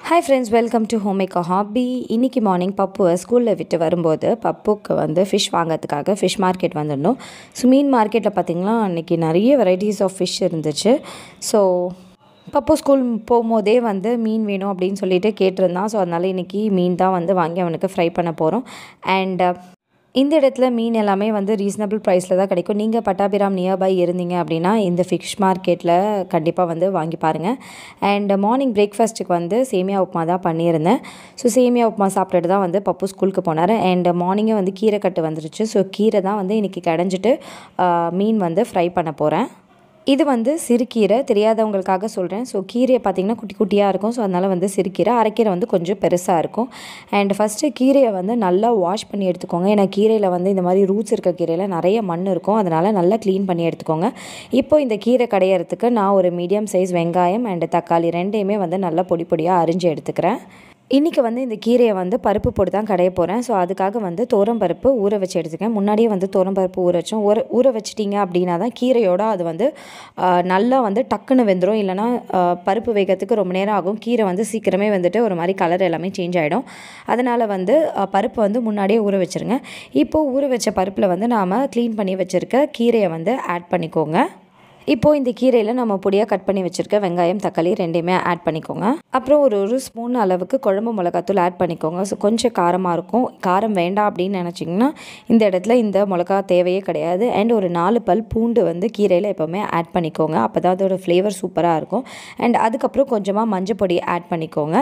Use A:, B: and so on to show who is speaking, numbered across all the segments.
A: hi friends welcome to home make hobby இன்றைக்கி morning பப்புவை ஸ்கூலில் விட்டு வரும்போது பப்புக்கு வந்து ஃபிஷ் வாங்கிறதுக்காக ஃபிஷ் மார்க்கெட் வந்திருந்தோம் ஸோ மீன் மார்க்கெட்டில் பார்த்திங்கன்னா அன்றைக்கி நிறைய வெரைட்டிஸ் ஆஃப் ஃபிஷ் இருந்துச்சு ஸோ பப்பு ஸ்கூல் போகும்போதே வந்து மீன் வேணும் அப்படின்னு சொல்லிட்டு கேட்டிருந்தான் ஸோ அதனால் இன்றைக்கி மீன் தான் வந்து வாங்கி அவனுக்கு ஃப்ரை பண்ண போகிறோம் அண்ட் இந்த இடத்துல மீன் எல்லாமே வந்து ரீசனபிள் ப்ரைஸில் தான் கிடைக்கும் நீங்கள் பட்டாபிராம் நியர்பை இருந்தீங்க அப்படின்னா இந்த ஃபிஷ் மார்க்கெட்டில் கண்டிப்பாக வந்து வாங்கி பாருங்கள் அண்ட் மார்னிங் பிரேக்ஃபாஸ்ட்டுக்கு வந்து சேமியா உப்புமா தான் பண்ணியிருந்தேன் ஸோ சேமியா உப்புமா சாப்பிட்டுட்டு தான் வந்து பப்பு ஸ்கூலுக்கு போனார் அண்ட் மார்னிங்கே வந்து கீரை கட்டு வந்துருச்சு ஸோ கீரை தான் வந்து இன்றைக்கி கடைஞ்சிட்டு மீன் வந்து ஃப்ரை பண்ண போகிறேன் இது வந்து சிறுகீரை தெரியாதவங்களுக்காக சொல்கிறேன் ஸோ கீரையை பார்த்திங்கன்னா குட்டி குட்டியாக இருக்கும் ஸோ அதனால் வந்து சிறுகீரை அரைக்கீரை வந்து கொஞ்சம் பெருசாக இருக்கும் அண்ட் ஃபஸ்ட்டு கீரையை வந்து நல்லா வாஷ் பண்ணி எடுத்துக்கோங்க ஏன்னா கீரையில் வந்து இந்த மாதிரி ரூட்ஸ் இருக்க கீரையில் நிறைய மண் இருக்கும் அதனால் நல்லா க்ளீன் பண்ணி எடுத்துக்கோங்க இப்போ இந்த கீரை கடையிறதுக்கு நான் ஒரு மீடியம் சைஸ் வெங்காயம் அண்ட் தக்காளி ரெண்டையுமே வந்து நல்லா பொடி பொடியாக அரிஞ்சு எடுத்துக்கிறேன் இன்றைக்கி வந்து இந்த கீரையை வந்து பருப்பு போட்டு தான் கடைய போகிறேன் ஸோ அதுக்காக வந்து பருப்பு ஊற வச்சு எடுத்துக்கேன் முன்னாடியே வந்து பருப்பு ஊற வச்சோம் ஊற ஊற வச்சிட்டிங்க அப்படின்னா தான் கீரையோட அது வந்து நல்லா வந்து டக்குன்னு வெந்துடும் இல்லைனா பருப்பு வேகத்துக்கு ரொம்ப நேரம் ஆகும் கீரை வந்து சீக்கிரமே வந்துட்டு ஒரு மாதிரி கலர் எல்லாமே சேஞ்ச் ஆகிடும் அதனால் வந்து பருப்பு வந்து முன்னாடியே ஊற வச்சுருங்க இப்போது ஊற வச்ச பருப்பில் வந்து நாம் க்ளீன் பண்ணி வச்சுருக்க கீரையை வந்து ஆட் பண்ணிக்கோங்க இப்போது இந்த கீரையில் நம்ம பொடியாக கட் பண்ணி வச்சுருக்க வெங்காயம் தக்காளி ரெண்டையுமே ஆட் பண்ணிக்கோங்க அப்புறம் ஒரு ஒரு ஸ்பூன் அளவுக்கு குழம்பு மிளகாத்தூள் ஆட் பண்ணிக்கோங்க ஸோ கொஞ்சம் காரமாக இருக்கும் காரம் வேண்டாம் அப்படின்னு நினச்சிங்கன்னா இந்த இடத்துல இந்த மிளகா தேவையே கிடையாது அண்ட் ஒரு நாலு பல் பூண்டு வந்து கீரையில் எப்போவுமே ஆட் பண்ணிக்கோங்க அப்போ தான் அதோட ஃப்ளேவர் சூப்பராக இருக்கும் அண்ட் அதுக்கப்புறம் கொஞ்சமாக மஞ்சள் பொடி ஆட் பண்ணிக்கோங்க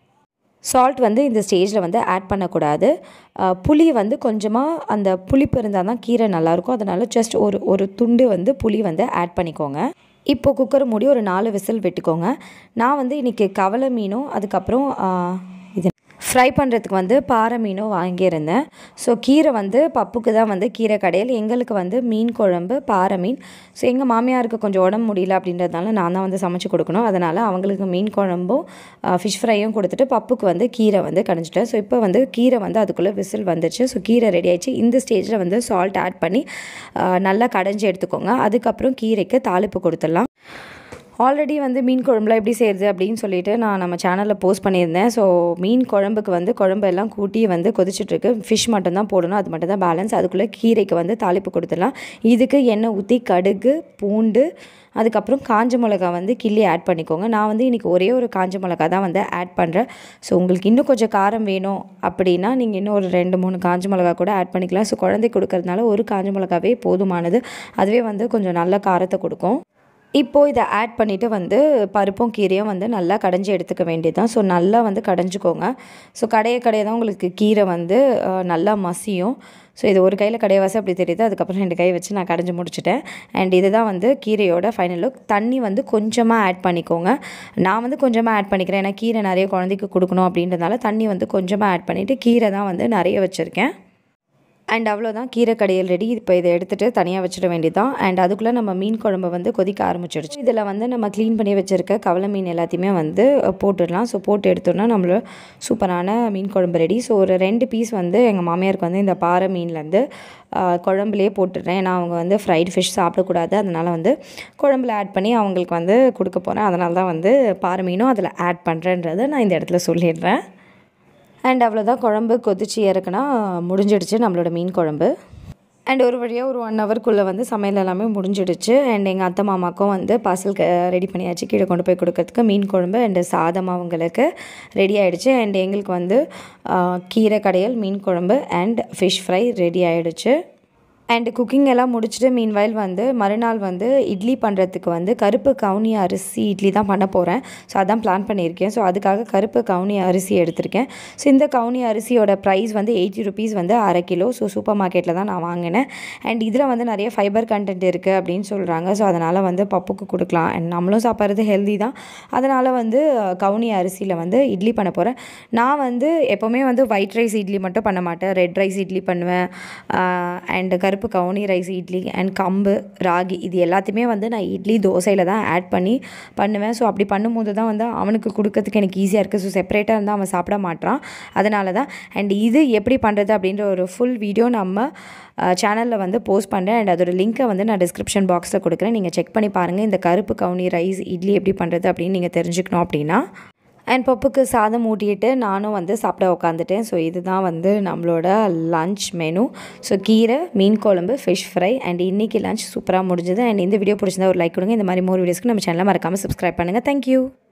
A: சால்ட் வந்து இந்த ஸ்டேஜில் வந்து ஆட் பண்ணக்கூடாது புளி வந்து கொஞ்சமாக அந்த புளிப்பு இருந்தால் தான் கீரை நல்லாயிருக்கும் அதனால் ஜஸ்ட் ஒரு ஒரு துண்டு வந்து புளி வந்து ஆட் பண்ணிக்கோங்க இப்போ குக்கர் மூடி ஒரு நாலு விசில் விட்டுக்கோங்க நான் வந்து இன்றைக்கி கவலை மீனும் அதுக்கப்புறம் இது ஃப்ரை பண்ணுறதுக்கு வந்து பாறை மீனும் வாங்கியிருந்தேன் ஸோ கீரை வந்து பப்புக்கு தான் வந்து கீரை கடையில் எங்களுக்கு வந்து மீன் குழம்பு பாறை மீன் ஸோ எங்கள் மாமியாருக்கு கொஞ்சம் உடம்பு முடியல அப்படின்றதுனால நான் தான் வந்து சமைச்சு கொடுக்கணும் அதனால் அவங்களுக்கு மீன் குழம்பும் ஃபிஷ் ஃப்ரையும் கொடுத்துட்டு பப்புக்கு வந்து கீரை வந்து கடைஞ்சிட்டேன் ஸோ இப்போ வந்து கீரை வந்து அதுக்குள்ளே விசில் வந்துச்சு ஸோ கீரை ரெடி ஆயிடுச்சு இந்த ஸ்டேஜில் வந்து சால்ட் ஆட் பண்ணி நல்லா கடைஞ்சி எடுத்துக்கோங்க அதுக்கப்புறம் கீரைக்கு தாளிப்பு கொடுத்துடலாம் ஆல்ரெடி வந்து மீன் குழம்புலாம் எப்படி செய்கிறது அப்படின்னு சொல்லிட்டு நான் நம்ம சேனலில் போஸ்ட் பண்ணியிருந்தேன் ஸோ மீன் குழம்புக்கு வந்து குழம்பு எல்லாம் கூட்டி வந்து கொதிச்சிட்ருக்கு ஃபிஷ் மட்டும் தான் போடணும் அது மட்டும் தான் பேலன்ஸ் அதுக்குள்ளே கீரைக்கு வந்து தாளிப்பு கொடுத்துடலாம் இதுக்கு எண்ணெய் ஊற்றி கடுகு பூண்டு அதுக்கப்புறம் காஞ்ச மிளகா வந்து கிள்ளி ஆட் பண்ணிக்கோங்க நான் வந்து இன்றைக்கி ஒரே ஒரு காஞ்ச மிளகா தான் வந்து ஆட் பண்ணுறேன் ஸோ உங்களுக்கு இன்னும் கொஞ்சம் காரம் வேணும் அப்படின்னா நீங்கள் இன்னும் ஒரு ரெண்டு மூணு காஞ்ச மிளகா கூட ஆட் பண்ணிக்கலாம் ஸோ குழந்தை கொடுக்கறதுனால ஒரு காஞ்ச மிளகாவே போதுமானது அதுவே வந்து கொஞ்சம் நல்ல காரத்தை கொடுக்கும் இப்போது இதை ஆட் பண்ணிவிட்டு வந்து பருப்பும் கீரையும் வந்து நல்லா கடைஞ்சி எடுத்துக்க வேண்டியது தான் ஸோ நல்லா வந்து கடைஞ்சிக்கோங்க ஸோ கடைய கடைய தான் உங்களுக்கு கீரை வந்து நல்லா மசியும் ஸோ இது ஒரு கையில் கடையவாசி அப்படி தெரியுது அதுக்கப்புறம் ரெண்டு கை வச்சு நான் கடைஞ்சி முடிச்சிட்டேன் அண்ட் இதுதான் வந்து கீரையோட ஃபைனல் லுக் தண்ணி வந்து கொஞ்சமாக ஆட் பண்ணிக்கோங்க நான் வந்து கொஞ்சமாக ஆட் பண்ணிக்கிறேன் ஏன்னா கீரை நிறைய குழந்தைக்கு கொடுக்கணும் அப்படின்றதுனால தண்ணி வந்து கொஞ்சமாக ஆட் பண்ணிவிட்டு கீரை தான் வந்து நிறைய வச்சுருக்கேன் அண்ட் அவ்வளோதான் கீரை கடையில் ரெடி இப்போ இதை எடுத்துகிட்டு தனியாக வச்சிட வேண்டியதான் அண்ட் அதுக்குள்ளே நம்ம மீன் குழம்பு வந்து கொதிக்க ஆரம்பிச்சிடுச்சு இதில் வந்து நம்ம க்ளீன் பண்ணி வச்சுருக்க கவலை மீன் எல்லாத்தையுமே வந்து போட்டுடலாம் ஸோ போட்டு எடுத்தோன்னா நம்மளோட சூப்பரான மீன் குழம்பு ரெடி ஸோ ஒரு ரெண்டு பீஸ் வந்து எங்கள் மாமியாருக்கு வந்து இந்த பாறை மீன்லேருந்து குழம்புலேயே போட்டுடுறேன் ஏன்னா அவங்க வந்து ஃப்ரைட் ஃபிஷ் சாப்பிடக்கூடாது அதனால் வந்து குழம்புல ஆட் பண்ணி அவங்களுக்கு வந்து கொடுக்க போகிறேன் அதனால தான் வந்து பாறை மீனும் அதில் ஆட் பண்ணுறேன்றதை நான் இந்த இடத்துல சொல்லிடுறேன் அண்ட் அவ்வளோதான் குழம்பு கொதிச்சு இறக்குனா முடிஞ்சிடுச்சு நம்மளோட மீன் குழம்பு அண்ட் ஒரு வழியாக ஒரு ஒன் ஹவர்க்குள்ளே வந்து சமையல் எல்லாமே முடிஞ்சிடுச்சு அண்ட் எங்கள் அத்தை மாமாக்கும் வந்து பார்சல் ரெடி பண்ணியாச்சு கீழே கொண்டு போய் கொடுக்கறதுக்கு மீன் குழம்பு அண்டு சாதம் அவங்களுக்கு ரெடி ஆகிடுச்சு அண்ட் எங்களுக்கு வந்து கீரை கடையல் மீன் குழம்பு அண்ட் ஃபிஷ் ஃப்ரை ரெடி ஆகிடுச்சு அண்டு குக்கிங் எல்லாம் முடிச்சுட்டு மீன் வயல் வந்து மறுநாள் வந்து இட்லி பண்ணுறதுக்கு வந்து கருப்பு கவுனி அரிசி இட்லி தான் பண்ண போகிறேன் ஸோ அதான் பிளான் பண்ணியிருக்கேன் ஸோ அதுக்காக கருப்பு கவுனி அரிசி எடுத்திருக்கேன் ஸோ இந்த கவுனி அரிசியோட ப்ரைஸ் வந்து எயிட்டி ருபீஸ் வந்து அரை கிலோ ஸோ சூப்பர் மார்க்கெட்டில் தான் நான் வாங்கினேன் அண்ட் இதில் வந்து நிறைய ஃபைபர் கண்டென்ட் இருக்குது அப்படின்னு சொல்கிறாங்க ஸோ அதனால் வந்து பப்புக்கு கொடுக்கலாம் அண்ட் நம்மளும் சாப்பிட்றது ஹெல்தி தான் அதனால் வந்து கவுனி அரிசியில் வந்து இட்லி பண்ண போகிறேன் நான் வந்து எப்போவுமே வந்து ஒயிட் ரைஸ் இட்லி மட்டும் பண்ண மாட்டேன் ரெட் ரைஸ் இட்லி பண்ணுவேன் அண்டு கருப்பு கருப்பு கவுனி ரைஸ் இட்லி அண்ட் கம்பு ராகி இது எல்லாத்தையுமே வந்து நான் இட்லி தோசையில் தான் ஆட் பண்ணி பண்ணுவேன் ஸோ அப்படி பண்ணும்போது தான் வந்து அவனுக்கு கொடுக்கறதுக்கு எனக்கு ஈஸியாக இருக்குது ஸோ செப்பரேட்டாக இருந்தால் அவன் சாப்பிட மாட்டான் அதனால தான் அண்ட் இது எப்படி பண்ணுறது அப்படின்ற ஒரு ஃபுல் வீடியோ நம்ம சேனலில் வந்து போஸ்ட் பண்ணுறேன் அண்ட் அதோட லிங்க்கை வந்து நான் டிஸ்கிரிப்ஷன் பாக்ஸில் கொடுக்குறேன் நீங்கள் செக் பண்ணி பாருங்கள் இந்த கருப்பு கவுனி ரைஸ் இட்லி எப்படி பண்ணுறது அப்படின்னு நீங்கள் தெரிஞ்சுக்கணும் அப்படின்னா அண்ட் பப்புக்கு சாதம் ஊட்டிட்டு நானும் வந்து சாப்பிட உட்காந்துட்டேன் ஸோ இதுதான் வந்து நம்மளோட லன்ச் மெனு ஸோ கீரை மீன் குழம்பு ஃபிஷ் ஃப்ரை அண்ட் இன்றைக்கி லன்ச் சூப்பராக முடிஞ்சது அண்ட் இந்த வீடியோ பிடிச்சிருந்தா ஒரு லைக் கொடுங்க இந்த மாதிரி மோர் வீடியோஸ்க்கு நம்ம சேனலை மறக்காமல் சப்ஸ்கிரைப் பண்ணுங்கள் தேங்க்யூ